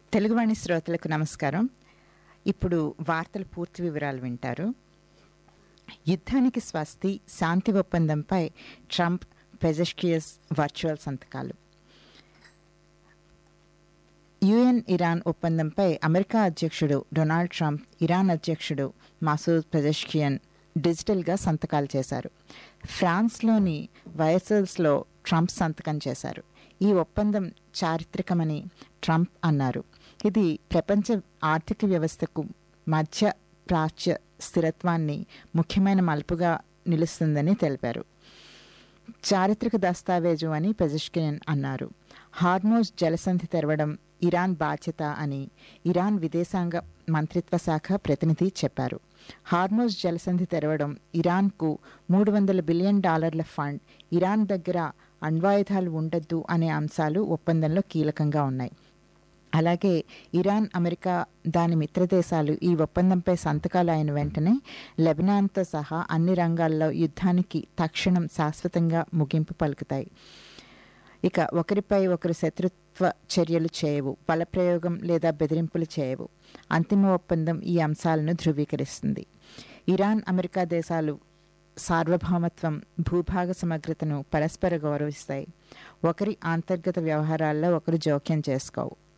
తెలుగువాణి శ్రోతలకు నమస్కారం ఇప్పుడు వార్తల పూర్తి వివరాలు వింటారు యుద్ధానికి స్వస్తి శాంతి ఒప్పందంపై ట్రంప్ పెజెస్కియస్ వర్చువల్ సంతకాలు యుఎన్ ఇరాన్ ఒప్పందంపై అమెరికా అధ్యక్షుడు డొనాల్డ్ ట్రంప్ ఇరాన్ అధ్యక్షుడు మసూద్ పెజెష్కియన్ డిజిటల్గా సంతకాలు చేశారు ఫ్రాన్స్లోని వయసల్స్లో ట్రంప్ సంతకం చేశారు ఈ ఒప్పందం చారిత్రకమని ట్రంప్ అన్నారు ఇది ప్రపంచ ఆర్థిక వ్యవస్థకు మధ్య ప్రాచ్య స్థిరత్వాన్ని ముఖ్యమైన మలుపుగా నిలుస్తుందని తెలిపారు చారిత్రక దస్తావేజు అని పెజిష్కిన్ అన్నారు హార్మోజ్ జలసంధి తెరవడం ఇరాన్ బాధ్యత అని ఇరాన్ విదేశాంగ మంత్రిత్వ శాఖ ప్రతినిధి చెప్పారు హార్మోజ్ జలసంధి తెరవడం ఇరాన్కు మూడు వందల బిలియన్ డాలర్ల ఫండ్ ఇరాన్ దగ్గర అణ్వాయుధాలు ఉండొద్దు అనే అంశాలు ఒప్పందంలో కీలకంగా ఉన్నాయి అలాగే ఇరాన్ అమెరికా దాని మిత్రదేశాలు ఈ ఒప్పందంపై సంతకాలు అయిన వెంటనే లెబనాన్తో సహా అన్ని రంగాల్లో యుద్ధానికి తక్షణం శాశ్వతంగా ముగింపు పలుకుతాయి ఇక ఒకరిపై ఒకరు శత్రుత్వ చర్యలు చేయవు బలప్రయోగం లేదా బెదిరింపులు చేయవు అంతిమ ఒప్పందం ఈ అంశాలను ధృవీకరిస్తుంది ఇరాన్ అమెరికా దేశాలు సార్వభౌమత్వం భూభాగ సమగ్రతను పరస్పర గౌరవిస్తాయి ఒకరి అంతర్గత వ్యవహారాల్లో ఒకరు జోక్యం చేసుకోవు